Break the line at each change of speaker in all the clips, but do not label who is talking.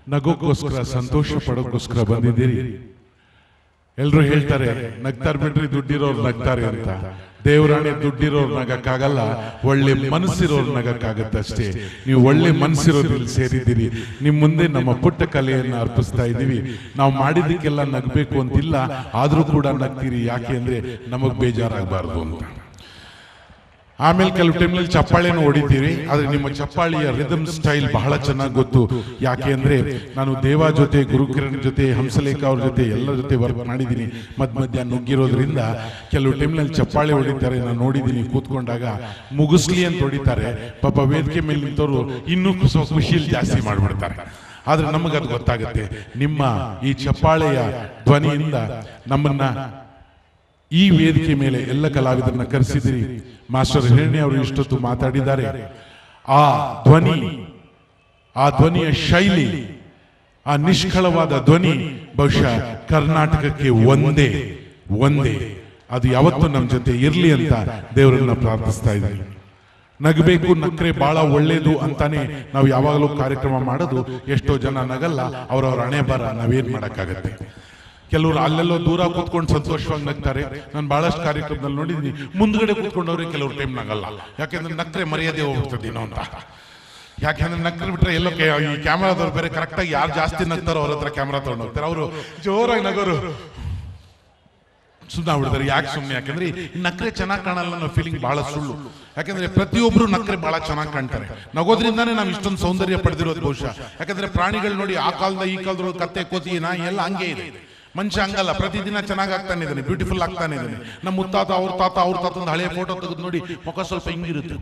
ನಗೋಕ್ಕೋಸ್ಕರ ಸಂತೋಷ ಪಡೋಕ್ಕೋಸ್ಕರ ಬಂದಿದ್ದೀರಿ ಎಲ್ರು ಹೇಳ್ತಾರೆ ನಗ್ತಾರ್ ಬಿಡ್ರಿ ದುಡ್ಡಿರೋರು ನಗ್ತಾರೆ ಅಂತ ದೇವರಾಣೆ ದುಡ್ಡಿರೋರು ನಗಕ್ಕಾಗಲ್ಲ ಒಳ್ಳೆ ಮನಸ್ಸಿರೋರು ನಗಕ್ಕಾಗತ್ತೆ ಅಷ್ಟೇ ನೀವು ಒಳ್ಳೆ ಮನಸ್ಸಿರೋರು ಇಲ್ಲಿ ಸೇರಿದ್ದೀರಿ ನಿಮ್ ಮುಂದೆ ನಮ್ಮ ಪುಟ್ಟ ಕಲೆಯನ್ನು ಅರ್ಪಿಸ್ತಾ ಇದ್ದೀವಿ ನಾವು ಮಾಡಿದ್ದಕ್ಕೆಲ್ಲ ನಗ್ಬೇಕು ಅಂತಿಲ್ಲ ಆದ್ರೂ ಕೂಡ ನಗ್ತೀರಿ ಯಾಕೆ ಅಂದ್ರೆ ನಮಗ್ ಬೇಜಾರಾಗಬಾರ್ದು ಅಂತ ಆಮೇಲೆ ಕೆಲವು ಟೈಮ್ನಲ್ಲಿ ಚಪ್ಪಾಳೆನೂ ಹೊಡಿತೀವಿ ಆದ್ರೆ ನಿಮ್ಮ ಚಪ್ಪಾಳಿಯ ರಿದಮ್ ಸ್ಟೈಲ್ ಬಹಳ ಚೆನ್ನಾಗಿ ಗೊತ್ತು ಯಾಕೆ ಅಂದ್ರೆ ನಾನು ದೇವ ಜೊತೆ ಗುರುಕಿರಣ್ ಜೊತೆ ಹಂಸಲೇಖ ಅವ್ರ ಜೊತೆ ಎಲ್ಲರ ಜೊತೆ ವರ್ಕ್ ಮಾಡಿದ್ದೀನಿ ಮಧ್ಯ ಮಧ್ಯ ನುಗ್ಗಿರೋದ್ರಿಂದ ಕೆಲವು ಟೈಮ್ನಲ್ಲಿ ಚಪ್ಪಾಳೆ ಹೊಡಿತಾರೆ ನಾನು ನೋಡಿದ್ದೀನಿ ಕೂತ್ಕೊಂಡಾಗ ಮುಗಿಸ್ಲಿ ಅಂತ ಹೊಡಿತಾರೆ ಪಾಪ ವೇದಿಕೆ ಮೇಲೆ ನಿಂತವರು ಇನ್ನೂ ಸ್ವಲ್ಪ ಖುಷಿಯಲ್ಲಿ ಜಾಸ್ತಿ ಮಾಡ್ಬಿಡ್ತಾರೆ ಆದ್ರೆ ನಮಗದು ಗೊತ್ತಾಗುತ್ತೆ ನಿಮ್ಮ ಈ ಚಪ್ಪಾಳೆಯ ಧ್ವನಿಯಿಂದ ನಮ್ಮನ್ನ ಈ ವೇದಿಕೆ ಮೇಲೆ ಎಲ್ಲ ಕಲಾವಿದರನ್ನ ಕರೆಸಿದಿರಿ ಮಾಸ್ಟರ್ ಹಿರಣ್ಯ ಅವರು ಇಷ್ಟೊತ್ತು ಮಾತಾಡಿದ್ದಾರೆ ಆ ಧ್ವನಿ ಆ ಧ್ವನಿಯ ಶೈಲಿ ಆ ನಿಷ್ಕಳವಾದ ಧ್ವನಿ ಬಹುಶಃ ಕರ್ನಾಟಕಕ್ಕೆ ಒಂದೇ ಒಂದೇ ಅದು ಯಾವತ್ತೂ ನಮ್ಮ ಜೊತೆ ಇರಲಿ ಅಂತ ದೇವರನ್ನ ಪ್ರಾರ್ಥಿಸ್ತಾ ಇದ್ದೀವಿ ನಗಬೇಕು ನಕ್ರೆ ಬಹಳ ಒಳ್ಳೇದು ಅಂತಾನೆ ನಾವು ಯಾವಾಗಲೂ ಕಾರ್ಯಕ್ರಮ ಮಾಡೋದು ಎಷ್ಟೋ ಜನ ನಗಲ್ಲ ಅವರವರ ಹಣೆ ಬರ ನಾವೇನ್ ಮಾಡಕ್ಕಾಗತ್ತೆ ಕೆಲವರು ಅಲ್ಲೆಲ್ಲೋ ದೂರ ಕೂತ್ಕೊಂಡು ಸಂತೋಷವಾಗಿ ನಗ್ತಾರೆ ನಾನು ಬಹಳಷ್ಟು ಕಾರ್ಯಕ್ರಮದಲ್ಲಿ ನೋಡಿದ್ದೀನಿ ಮುಂದ್ಗಡೆ ಕೂತ್ಕೊಂಡವ್ರೆ ಕೆಲವರು ಟೈಮ್ ನಗಲ್ಲ ಯಾಕೆಂದ್ರೆ ನಕ್ರೆ ಮರ್ಯಾದೆ ಹೋಗ್ತದೆ ಏನೋ ಅಂತ ಯಾಕೆಂದ್ರೆ ನಕ್ಕರ್ ಬಿಟ್ರೆ ಎಲ್ಲೋ ಕೆ- ಈ ಕ್ಯಾಮ್ರಾದವ್ರು ಬೇರೆ ಕರೆಕ್ಟಾಗಿ ಯಾರು ಜಾಸ್ತಿ ನಗ್ತಾರೋ ಅವ್ರ ಹತ್ರ ಕ್ಯಾಮ್ರಾ ತಗೊಂಡು ಹೋಗ್ತಾರೆ ಅವರು ಜೋರಾಗಿ ನಗೋರು ಸುಮ್ಮನೆ ಬಿಡ್ತಾರೆ ಯಾಕೆ ಸುಮ್ಮನೆ ಯಾಕಂದ್ರೆ ಈ ನಕ್ರೆ ಚೆನ್ನಾಗಿ ಕಾಣಲ್ಲ ಅನ್ನೋ ಫೀಲಿಂಗ್ ಬಹಳ ಸುಳ್ಳು ಯಾಕಂದ್ರೆ ಪ್ರತಿಯೊಬ್ರು ನಕ್ರೆ ಬಹಳ ಚೆನ್ನಾಗಿ ಕಾಣ್ತಾರೆ ನಗೋದ್ರಿಂದಾನೇ ನಾವು ಇಷ್ಟೊಂದು ಸೌಂದರ್ಯ ಪಡೆದಿರೋದು ಬಹುಶಃ ಯಾಕಂದ್ರೆ ಪ್ರಾಣಿಗಳು ನೋಡಿ ಆ ಕಾಲದ ಈ ಕಾಲದ ಕತ್ತೆ ಕೋತಿ ನಾಯಿ ಎಲ್ಲ ಹಂಗೆ ಇದೆ ಮನುಷ್ಯ ಹಂಗಲ್ಲ ಪ್ರತಿದಿನ ಚೆನ್ನಾಗಿ ಆಗ್ತಾನೆ ಇದ್ದಾನೆ ಬ್ಯೂಟಿಫುಲ್ ಆಗ್ತಾನೆ ಇದ್ದಾನೆ ನಮ್ಮ ಮುತ್ತಾತ ಅವ್ರ ತಾತ ಅವ್ರ ತಾತಂದು ಹಳೆಯ ಫೋಟೋ ತೆಗೆದು ನೋಡಿ ಮುಖ ಸ್ವಲ್ಪ ಹಿಂಗಿರುತ್ತೆ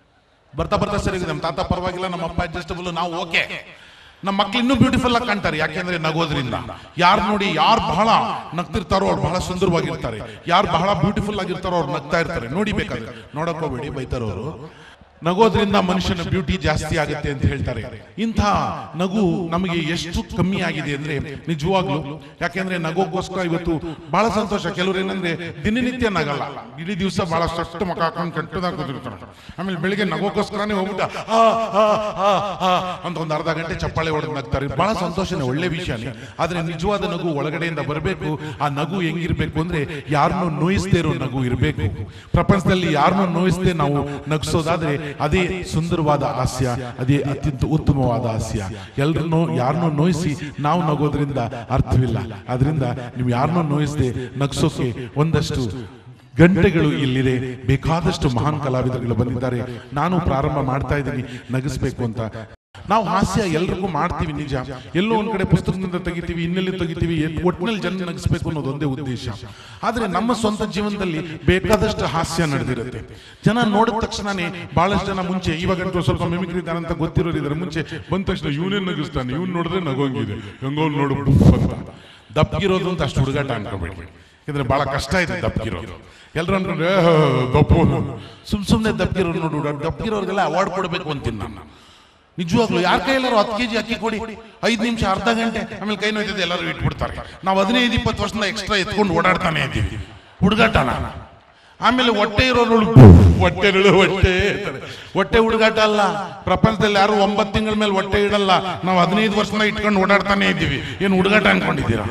ಬರ್ತಾ ಬರ್ತಾ ಸರಿ ನಮ್ಮ ತಾತ ಪರವಾಗಿಲ್ಲ ನಮ್ಮ ಅಪ್ಪ ಅಡ್ಜಸ್ಟಬಲ್ ನಾವು ಓಕೆ ನಮ್ಮ ಮಕ್ಳು ಇನ್ನೂ ಬ್ಯೂಟಿಫುಲ್ ಆಗಿ ಕಾಣ್ತಾರೆ ಯಾಕೆಂದ್ರೆ ನಗೋದ್ರಿಂದ ಯಾರು ನೋಡಿ ಯಾರು ಬಹಳ ನಗ್ತಿರ್ತಾರೋ ಅವ್ರು ಬಹಳ ಸುಂದರವಾಗಿರ್ತಾರೆ ಯಾರು ಬಹಳ ಬ್ಯೂಟಿಫುಲ್ ಆಗಿರ್ತಾರೋ ಅವ್ರು ನಗ್ತಾ ಇರ್ತಾರೆ ನೋಡಿ ಬೇಕಾದ್ರೆ ನೋಡಕ್ ಹೋಗ್ಬೇಡಿ ಬೈತಾರೋರು ನಗೋದ್ರಿಂದ ಮನುಷ್ಯನ ಬ್ಯೂಟಿ ಜಾಸ್ತಿ ಆಗುತ್ತೆ ಅಂತ ಹೇಳ್ತಾರೆ ಇಂಥ ನಗು ನಮಗೆ ಎಷ್ಟು ಕಮ್ಮಿ ಆಗಿದೆ ಅಂದ್ರೆ ನಿಜವಾಗ್ಲು ಯಾಕೆಂದ್ರೆ ನಗೋಗೋಸ್ಕರ ಇವತ್ತು ಬಹಳ ಸಂತೋಷ ಕೆಲವರು ಏನಂದ್ರೆ ದಿನನಿತ್ಯ ನಗಲ್ಲ ಇಡೀ ದಿವಸ ಬಹಳ ಸಷ್ಟು ಮಕ ಹಾಕೊಂಡು ಕಟ್ಟದಾಗ ಕೂತಿರ್ತಾರೆ ಆಮೇಲೆ ಬೆಳಿಗ್ಗೆ ನಗೋಗೋಸ್ಕರನೇ ಹೋಗ್ಬಿಟ್ಟ ಆ, ಆ, ಆ, ಆ ಅಂತ ಒಂದು ಅರ್ಧ ಗಂಟೆ ಚಪ್ಪಾಳೆ ಹೊಡೆದು ನಗ್ತಾರೆ ಬಹಳ ಸಂತೋಷನೇ ಒಳ್ಳೆ ವಿಷಯನೇ ಆದ್ರೆ ನಿಜವಾದ ನಗು ಒಳಗಡೆಯಿಂದ ಬರಬೇಕು ಆ ನಗು ಹೆಂಗಿರ್ಬೇಕು ಅಂದ್ರೆ ಯಾರನ್ನೂ ನೋಯಿಸದೇ ಇರೋ ನಗು ಇರಬೇಕು ಪ್ರಪಂಚದಲ್ಲಿ ಯಾರನ್ನೂ ನೋಯಿಸದೆ ನಾವು ನಗಿಸೋದಾದ್ರೆ ಅದೇ ಸುಂದರವಾದ ಹಾಸ್ಯ ಅದೇ ಅತ್ಯಂತ ಉತ್ತಮವಾದ ಹಾಸ್ಯ ಎಲ್ರನ್ನೂ ಯಾರನ್ನೂ ನೋಯಿಸಿ ನಾವು ನಗೋದ್ರಿಂದ ಅರ್ಥವಿಲ್ಲ ಅದರಿಂದ ನೀವು ಯಾರನ್ನೂ ನೋಯಿಸದೆ ನಗಿಸೋಕೆ ಒಂದಷ್ಟು ಗಂಟೆಗಳು ಇಲ್ಲಿದೆ ಬೇಕಾದಷ್ಟು ಮಹಾನ್ ಕಲಾವಿದರುಗಳು ಬಂದಿದ್ದಾರೆ ನಾನು ಪ್ರಾರಂಭ ಮಾಡ್ತಾ ಇದ್ದೀನಿ ನಗಿಸ್ಬೇಕು ಅಂತ ನಾವು ಹಾಸ್ಯ ಎಲ್ರಿಗೂ ಮಾಡ್ತೀವಿ ನಿಜ ಎಲ್ಲೋ ಒಂದ್ ಕಡೆ ಪುಸ್ತಕದಿಂದ ತೆಗಿತೀವಿ ಇನ್ನೆಲ್ಲಿ ತೆಗಿತೀವಿ ಎಲ್- ಒಟ್ನಲ್ಲಿ ಜನ ನಗಿಸ್ಬೇಕು ಅನ್ನೋದು ಒಂದೇ ಉದ್ದೇಶ ಆದ್ರೆ ನಮ್ಮ ಸ್ವಂತ ಜೀವನದಲ್ಲಿ ಬೇಕಾದಷ್ಟು ಹಾಸ್ಯ ನಡೆದಿರುತ್ತೆ ಜನ ನೋಡಿದ ತಕ್ಷಣನೇ ಬಹಳಷ್ಟು ಜನ ಮುಂಚೆ ಇವಾಗಂತೂ ಸ್ವಲ್ಪ ಮಿಮಿಕ್ರಿ ಇದ್ದಾರೆ ಅಂತ ಗೊತ್ತಿರೋರು ಇದ್ದಾರೆ ಮುಂಚೆ ಬಂದ ತಕ್ಷಣ ಇವನೇ ನಗಿಸ್ತಾನೆ ಇವ್ನು ನೋಡಿದ್ರೆ ನಗೋಂಗಿದೆ ಹೆಂಗೋ ನೋಡು ಬುಫ್ ಅಂತ ದಪ್ಪಿರೋದು ಅಂತ ಅಷ್ಟು ಹುಡುಗಾಟ ಅನ್ಕೋಬೇಡಿ ಯಾಕಂದ್ರೆ ಬಹಳ ಕಷ್ಟ ಇದೆ ದಪ್ಪಿರೋದು ಎಲ್ಲರೂ ಅನ್ಕೊಂಡ್ರೆ "ಏ, ದಪ್ಪು ಸುಮ್ ಸುಮ್ನೆ ದಪ್ಪಿರೋರು ನೋಡು ದಪ್ಪಿರೋರ್ಗೆಲ್ಲ ಅವಾರ್ಡ್ ಕೊಡಬೇಕು ಅಂತೀನಿ ನಾನು ನಿಜವಾಗ್ಲು ಯಾರ ಕೈಯಲ್ಲಾರು ಹತ್ತು ಕೆಜಿ ಅಕ್ಕಿ ಕೊಡಿ ಐದು ನಿಮಿಷ ಅರ್ಧ ಗಂಟೆ ಆಮೇಲೆ ಕೈ ನೋಯ್ತದೆ ಎಲ್ಲರೂ ಇಟ್ಬಿಡ್ತಾರೆ ನಾವು ಹದಿನೈದು ಇಪ್ಪತ್ತು ವರ್ಷದಿಂದ ಎಕ್ಸ್ಟ್ರಾ ಎತ್ಕೊಂಡು ಓಡಾಡ್ತಾನೆ ಇದ್ದೀವಿ ಹುಡುಗಾಟನ ಆಮೇಲೆ ಹೊಟ್ಟೆ ಇರೋರು ಹೊಟ್ಟೆ ಇಡು, ಹೊಟ್ಟೆ ಅಂತಾರೆ. ಹೊಟ್ಟೆ ಹುಡುಗಾಟ ಅಲ್ಲ ಪ್ರಪಂಚದಲ್ಲಿ ಯಾರು ಒಂಬತ್ತು ತಿಂಗಳ ಮೇಲೆ ಹೊಟ್ಟೆ ಇಡಲ್ಲ ನಾವು ಹದಿನೈದು ವರ್ಷದಿಂದ ಇಟ್ಕೊಂಡು ಓಡಾಡ್ತಾನೆ ಇದ್ದೀವಿ ಏನು ಹುಡುಗಾಟ ಅನ್ಕೊಂಡಿದ್ದೀರಾ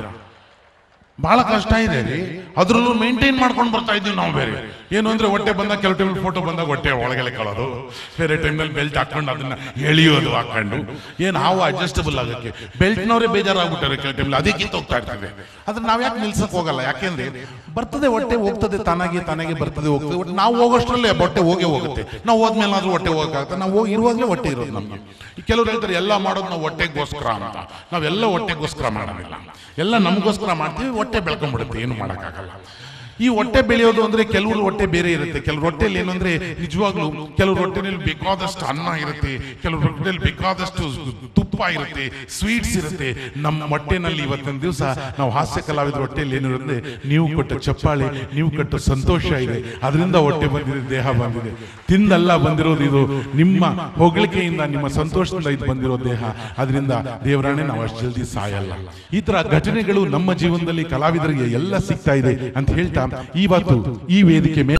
ಬಹಳ ಕಷ್ಟ ಇದೆ ರೀ ಅದ್ರಲ್ಲೂ ಮೇಂಟೈನ್ ಮಾಡ್ಕೊಂಡು ಬರ್ತಾ ಇದೀವಿ ನಾವು ಬೇರೆ ಏನು ಅಂದ್ರೆ ಹೊಟ್ಟೆ ಬಂದಾಗ ಕೆಲವು ಟೈಮ್ ಫೋಟೋ ಬಂದಾಗ ಹೊಟ್ಟೆ ಒಳಗಡೆ ಕಳೋದು ಬೇರೆ ಟೈಮ್ನಲ್ಲಿ ಬೆಲ್ಟ್ ಹಾಕೊಂಡು ಅದನ್ನ ಎಳಿಯೋದು ಹಾಕೊಂಡು ಏನು ಹಾವು ಅಡ್ಜಸ್ಟಬಲ್ ಆಗಕ್ಕೆ ಬೆಲ್ಟ್ನವರೇ ಬೇಜಾರಾಗ್ಬಿಟ್ಟಾರೆ ಕೆಲವು ಟೈಮ್ಲಿ ಅದೇ ಕಿತ್ತೋಗ್ತಾ ಇರ್ತದೆ ಅದನ್ನ ನಾವ್ ಯಾಕೆ ನಿಲ್ಸಕ್ ಹೋಗಲ್ಲ ಯಾಕೆಂದ್ರೆ ಬರ್ತದೆ ಹೊಟ್ಟೆ ಹೋಗ್ತದೆ ತಾನಾಗಿ ತಾನಾಗಿ ಬರ್ತದೆ ಹೋಗ್ತದೆ ಒಟ್ಟು ನಾವು ಹೋಗೋಷ್ಟರಲ್ಲೇ ಹೊಟ್ಟೆ ಹೋಗೇ ಹೋಗುತ್ತೆ ನಾವು ಹೋದ್ಮೇಲೆ ಆದ್ರೂ ಹೊಟ್ಟೆ ಹೋಗಕ್ಕಾಗತ್ತೆ ನಾವು ಹೋಗಿ ಇರುವಾಗಲೇ ಹೊಟ್ಟೆ ಇರೋದು ನಮ್ಗೆ ಈ ಕೆಲವ್ರು ಹೇಳ್ತಾರೆ ಎಲ್ಲ ಮಾಡೋದು ನಾವು ಹೊಟ್ಟೆಗೋಸ್ಕರ ಅಂತ ನಾವೆಲ್ಲ ಹೊಟ್ಟೆಗೋಸ್ಕರ ಮಾಡೋದಿಲ್ಲ ಎಲ್ಲ ನಮಗೋಸ್ಕರ ಮಾಡ್ತೀವಿ ಹೊಟ್ಟೆ ಬೆಳ್ಕೊಂಡ್ಬಿಡುತ್ತೆ ಏನು ಮಾಡೋಕ್ಕಾಗಲ್ಲ ಈ ಹೊಟ್ಟೆ ಬೆಳೆಯೋದು ಅಂದ್ರೆ ಕೆಲವ್ರ ಹೊಟ್ಟೆ ಬೇರೆ ಇರುತ್ತೆ ಕೆಲವ್ರ ಹೊಟ್ಟೆಲಿ ಏನು ಅಂದ್ರೆ ನಿಜವಾಗ್ಲೂ ಕೆಲವ್ರ ಹೊಟ್ಟೆನಲ್ಲಿ ಬೇಕಾದಷ್ಟು ಅನ್ನ ಇರುತ್ತೆ ಕೆಲವ್ರ ಹೊಟ್ಟೆಲಿ ಬೇಕಾದಷ್ಟು ತುಪ್ಪ ಇರುತ್ತೆ ಸ್ವೀಟ್ಸ್ ಇರುತ್ತೆ ನಮ್ಮ ಹೊಟ್ಟೆನಲ್ಲಿ ಇವತ್ತಿನ ದಿವಸ ನಾವು ಹಾಸ್ಯ ಕಲಾವಿದರ ಹೊಟ್ಟೆಯಲ್ಲಿ ಏನಿರುತ್ತೆ ನೀವು ಕೊಟ್ಟ ಚಪ್ಪಾಳೆ ನೀವು ಕೊಟ್ಟ ಸಂತೋಷ ಇದೆ ಅದರಿಂದ ಹೊಟ್ಟೆ ಬಂದಿದೆ ದೇಹ ಬಂದಿದೆ ತಿಂದಲ್ಲ ಬಂದಿರೋದು ಇದು ನಿಮ್ಮ ಹೊಗಳಿಕೆಯಿಂದ ನಿಮ್ಮ ಸಂತೋಷದಿಂದ ಇದು ಬಂದಿರೋ ದೇಹ ಅದರಿಂದ ದೇವರಾಣೆ ನಾವು ಅಷ್ಟು ಜಲ್ದಿ ಸಾಯಲ್ಲ ಈ ತರ ಘಟನೆಗಳು ನಮ್ಮ ಜೀವನದಲ್ಲಿ ಕಲಾವಿದರಿಗೆ ಎಲ್ಲ ಸಿಗ್ತಾ ಇದೆ ಅಂತ ಹೇಳ್ತಾ ಇವತ್ತು ಈ ವೇದಿಕೆ ಮೇಲೆ